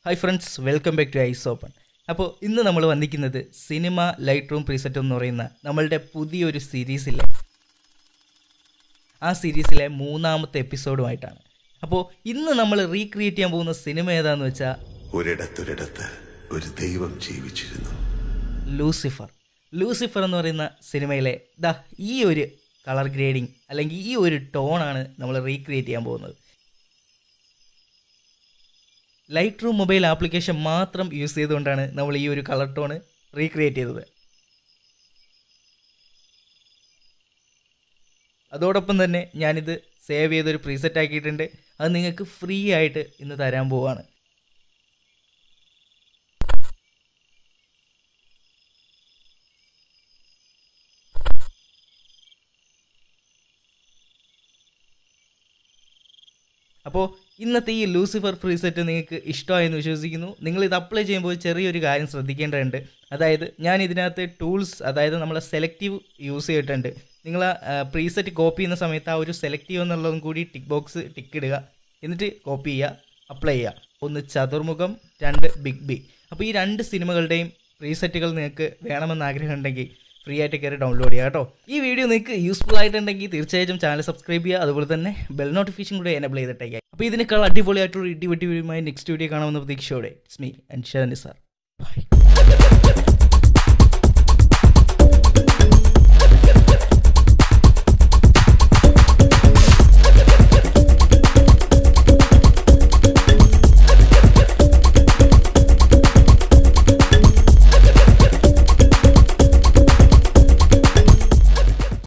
hi friends welcome back to eyes open അപ്പോൾ ഇന്ന് നമ്മൾ വന്നിരിക്കുന്നത് സിനിമ ലൈറ്റ് റൂം പ്രീസെറ്റ് എന്ന് പറയുന്ന നമ്മളുടെ പുതിയൊരു സീരീസിലെ ആ സീരീസിലെ മൂന്നാമത്തെ എപ്പിസോഡുമായിട്ടാണ് അപ്പോൾ ഇന്ന് നമ്മൾ റീക്രിയേറ്റ് ചെയ്യാൻ പോകുന്ന സിനിമ ഏതാണെന്ന് വെച്ചാൽ ഒരിടത്തൊരിടത്ത് ഒരു ദൈവം ജീവിച്ചിരുന്നു ലൂസിഫർ ലൂസിഫർ എന്ന് പറയുന്ന സിനിമയിലെ ദാ ഈ ഒരു കളർ ഗ്രേഡിങ് അല്ലെങ്കിൽ ഈ ഒരു ടോണാണ് നമ്മൾ റീക്രിയേറ്റ് ചെയ്യാൻ പോകുന്നത് ലൈറ്റ് റൂം മൊബൈൽ ആപ്ലിക്കേഷൻ മാത്രം യൂസ് ചെയ്തുകൊണ്ടാണ് നമ്മൾ ഈ ഒരു കളർ ടോൺ റീക്രിയേറ്റ് ചെയ്തത് അതോടൊപ്പം തന്നെ ഞാനിത് സേവ് ചെയ്തൊരു പ്രീസെറ്റ് ആക്കിയിട്ടുണ്ട് അത് നിങ്ങൾക്ക് ഫ്രീ ആയിട്ട് ഇന്ന് തരാൻ പോവാണ് അപ്പോൾ ഇന്നത്തെ ഈ ലൂസിഫർ പ്രീസെറ്റ് നിങ്ങൾക്ക് ഇഷ്ടമായെന്ന് വിശ്വസിക്കുന്നു നിങ്ങൾ ഇത് അപ്ലൈ ചെയ്യുമ്പോൾ ചെറിയൊരു കാര്യം ശ്രദ്ധിക്കേണ്ടതുണ്ട് അതായത് ഞാൻ ഇതിനകത്ത് ടൂൾസ് അതായത് നമ്മളെ സെലക്റ്റീവ് യൂസ് ചെയ്തിട്ടുണ്ട് നിങ്ങൾ പ്രീസെറ്റ് കോപ്പി ചെയ്യുന്ന സമയത്ത് ആ ഒരു സെലക്റ്റീവ് എന്നുള്ളതും കൂടി ടിക്ക് ബോക്സ് ടിക്ക് ഇടുക എന്നിട്ട് കോപ്പി ചെയ്യുക അപ്ലൈ ചെയ്യുക ഒന്ന് ചതുർമുഖം രണ്ട് ബിഗ് ബി അപ്പോൾ ഈ രണ്ട് സിനിമകളുടെയും പ്രീസെറ്റുകൾ നിങ്ങൾക്ക് വേണമെന്ന് ആഗ്രഹമുണ്ടെങ്കിൽ ഫ്രീ ആയിട്ട് കയറി ഡൗൺലോഡ് ചെയ്യുക കേട്ടോ ഈ വീഡിയോ നിങ്ങൾക്ക് യൂസ്ഫുൾ ആയിട്ടുണ്ടെങ്കിൽ തീർച്ചയായിട്ടും ചാനൽ സബ്സ്ക്രൈബ് ചെയ്യുക അതുപോലെ തന്നെ ബെൽ നോട്ടിഫിക്കേഷൻ കൂടെ എനബിൾ ചെയ്തിട്ടേക്കുക അപ്പോൾ ഇതിനേക്കാൾ അടിപൊളിയായിട്ടുള്ള ഇടിവെട്ടി വീഡിയോയുമായി നെക്സ്റ്റ് വീഡിയോ കാണാമെന്ന പ്രതീക്ഷയോടെ it's me and Shani sir by